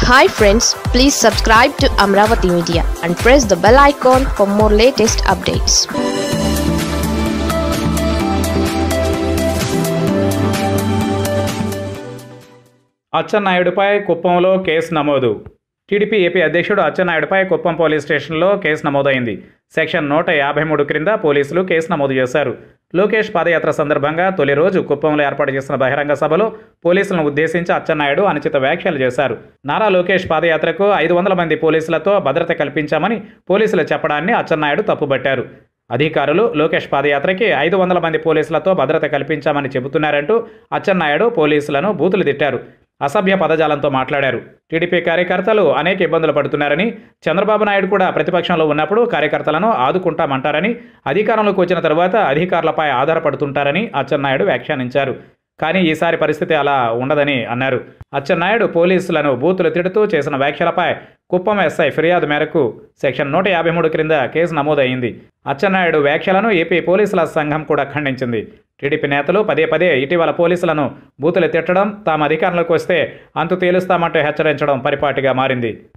hi friends please subscribe to Amaravati media and press the bell icon for more latest updates అచ్చెన్నాయుడుపై కుప్పంలో కేసు నమోదు TDP AP అధ్యక్షుడు అచ్చెన్నాయుడుపై కుప్పం పోలీస్ స్టేషన్లో కేసు నమోదైంది సెక్షన్ నూట యాభై మూడు క్రింద పోలీసులు కేసు నమోదు చేశారు లోకేష్ పాదయాత్ర సందర్భంగా తొలి రోజు కుప్పంలో ఏర్పాటు చేసిన బహిరంగ సభలో పోలీసులను ఉద్దేశించి అచ్చెన్నాయుడు అనుచిత వ్యాఖ్యలు చేశారు నారా లోకేష్ పాదయాత్రకు ఐదు వందల మంది పోలీసులతో భద్రత కల్పించామని పోలీసులు చెప్పడాన్ని అచ్చెన్నాయుడు తప్పుబట్టారు అధికారులు లోకేష్ పాదయాత్రకి ఐదు వందల మంది పోలీసులతో భద్రత కల్పించామని చెబుతున్నారంటూ అచ్చెన్నాయుడు పోలీసులను బూతులు తిట్టారు అసభ్య పదజాలంతో మాట్లాడారు టీడీపీ కార్యకర్తలు అనేక ఇబ్బందులు పడుతున్నారని చంద్రబాబు నాయుడు కూడా ప్రతిపక్షంలో ఉన్నప్పుడు కార్యకర్తలను ఆదుకుంటామంటారని అధికారంలోకి వచ్చిన తరువాత అధికారులపై ఆధారపడుతుంటారని అచ్చెన్నాయుడు వ్యాఖ్యానించారు కానీ ఈసారి పరిస్థితి అలా ఉండదని అన్నారు అచ్చెన్నాయుడు పోలీసులను బూతులు తిడుతూ చేసిన వ్యాఖ్యలపై కుప్పం ఎస్ఐ ఫిర్యాదు మేరకు సెక్షన్ నూట యాభై మూడు క్రింద కేసు నమోదైంది అచ్చెన్నాయుడు వ్యాఖ్యలను ఏపీ పోలీసుల సంఘం కూడా ఖండించింది టీడీపీ నేతలు పదే పదే ఇటీవల పోలీసులను బూతులు తిట్టడం తాము అధికారంలోకి వస్తే అంతు తేలుస్తామంటూ హెచ్చరించడం పరిపాటిగా మారింది